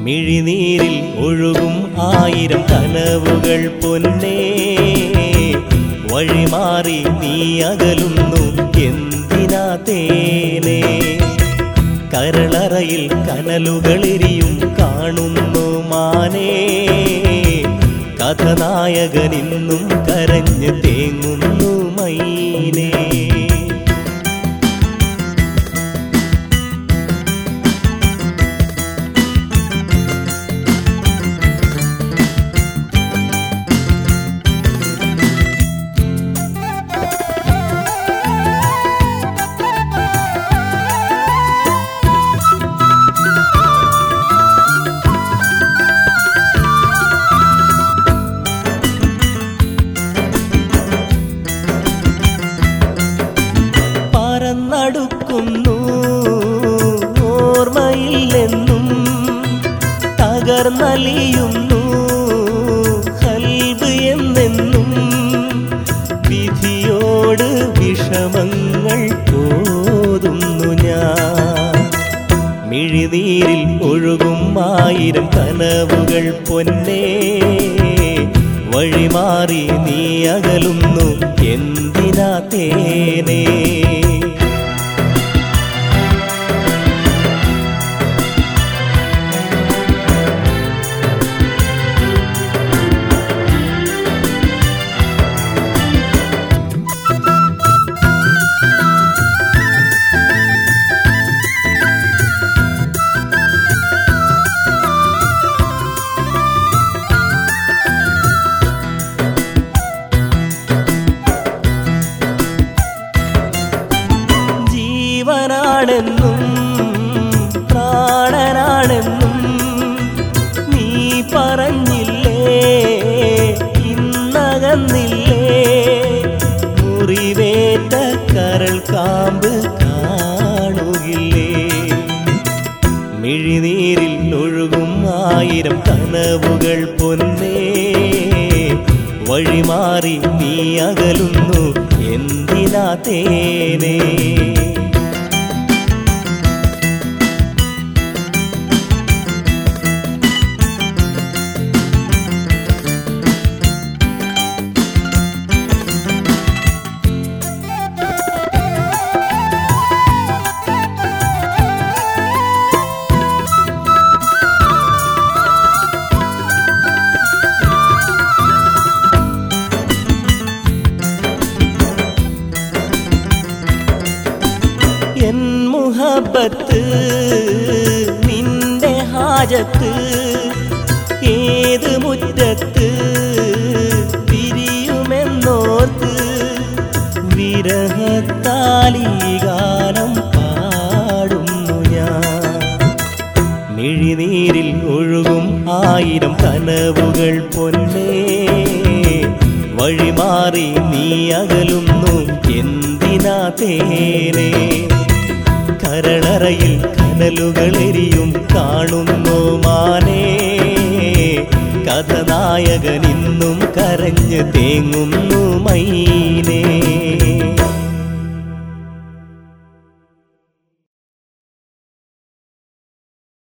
മിഴിനീരിൽ ഒഴുകും ആയിരം കനവുകൾ പൊന്നേ വഴിമാറി നീ അകലുന്നു എന്തിനാ തേനേ കരളറയിൽ കനലുകളെരിയും കാണുന്നു മാനേ കഥനായകനിന്നും കരഞ്ഞ് തേങ്ങുന്നു മൈനേ പറന്നടുക്കുന്നു ഓർമ്മയില്ലെന്നും തകർന്നലിയുന്നു കൽബ് എന്നെന്നും വിധിയോട് വിഷമങ്ങൾ ഓതുന്നു ഞാൻ മിഴിനീരിൽ ഒഴുകും ആയിരം കനവുകൾ പൊന്നേ വഴിമാറി നീ അകലുന്നു എന്തിനാ തേനേ ജീവനാണെന്നും പ്രാണനാണെന്നും നീ പറഞ്ഞില്ലേ ഇന്നകന്നില്ലേ മുറിവേറ്റ കരൾ കാമ്പ് കാണുകില്ലേ മിഴിനീരിൽ ഒഴുകും ആയിരം കനവുകൾ പൊന്നേ വഴിമാറി നീ അകലുന്നു എന്തിനാ തേനേ എൻ മുഹബത്ത് നിന്റെ ഹാജത്ത് ഏത് മുറ്റത്ത് പിരിയുമെന്നോർത്ത് വിരഹത്താലീ ഗാനം പാടുന്നു ഞാൻ മിഴിനീരിൽ ഒഴുകും ആയിരം കനവുകൾ പൊന്നേ വഴിമാറി നീ അകലുന്നു എന്തിനാ തേനേ കരളറയിൽ കനലുകളെരിയും കാണുന്നു മാനേ കഥനായകനിന്നും കരഞ്ഞ് തേങ്ങുന്നു മൈനേ